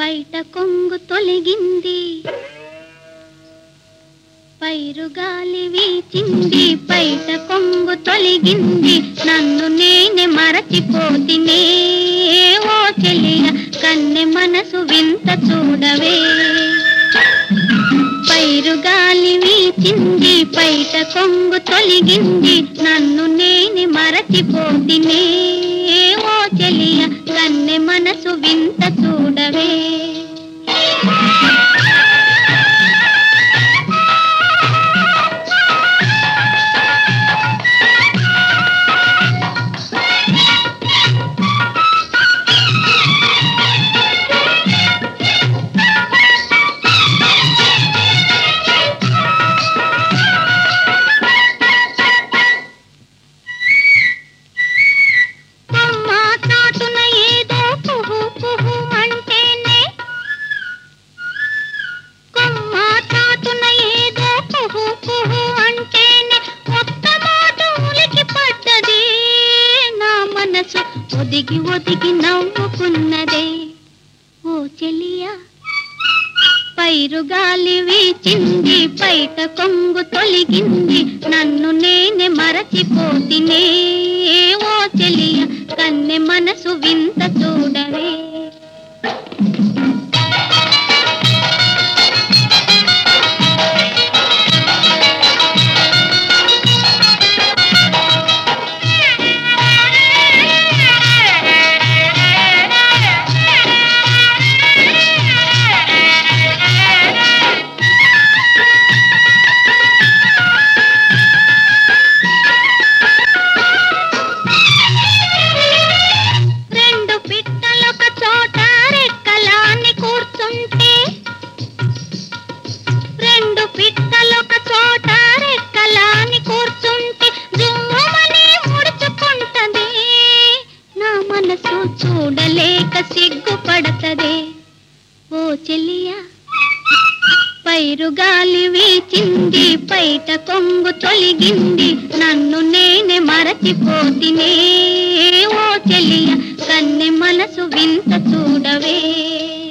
బయట కొంగు తొలగింది పైరు గాలి వీచింది బయట కొంగు తొలగింది నన్ను నేనే మరచిపోతినే ఓ చెలియ కన్నె మనసు వింత చూడవే పైరు గాలి వీచింది బయట కొంగు తొలగింది నన్ను నేనే మరచిపోతినే ఓ చెలియ కన్నె మనసు వింత చూడవే కొమ్మ చాటున ఏదో కుహు కుహు అంటేనే కొమ్మ చాటున ఏదో కుహు కుహు అంటేనే ఒక్క మాట ఉలికి పడ్డది నా మనసు ఒదిగి ఒదిగి నవ్వుకున్నదే ఓ చెలియా పైరు గాలి వీచింది బయట కొంగు తొలగింది నన్ను నేనే మరచిపోతినే ఓ చెలియ కన్నె మనసు వింత చూడవే రెండు పిట్టలొక చోట రెక్కలాని కూర్చుంటే రెండు పిట్టలొక చోట రెక్కలాని కూర్చుంటే జుమ్ముమని ముడుచుకుంటది నా మనసు చూడలేక సిగ్గుపడతదే ఓ చెల్లియా పైరు గాలి వీచింది బయట కొంగు తొలగింది నన్ను నేనే మరచిపోతినే ఓ చెలియ కన్నె మనసు వింత చూడవే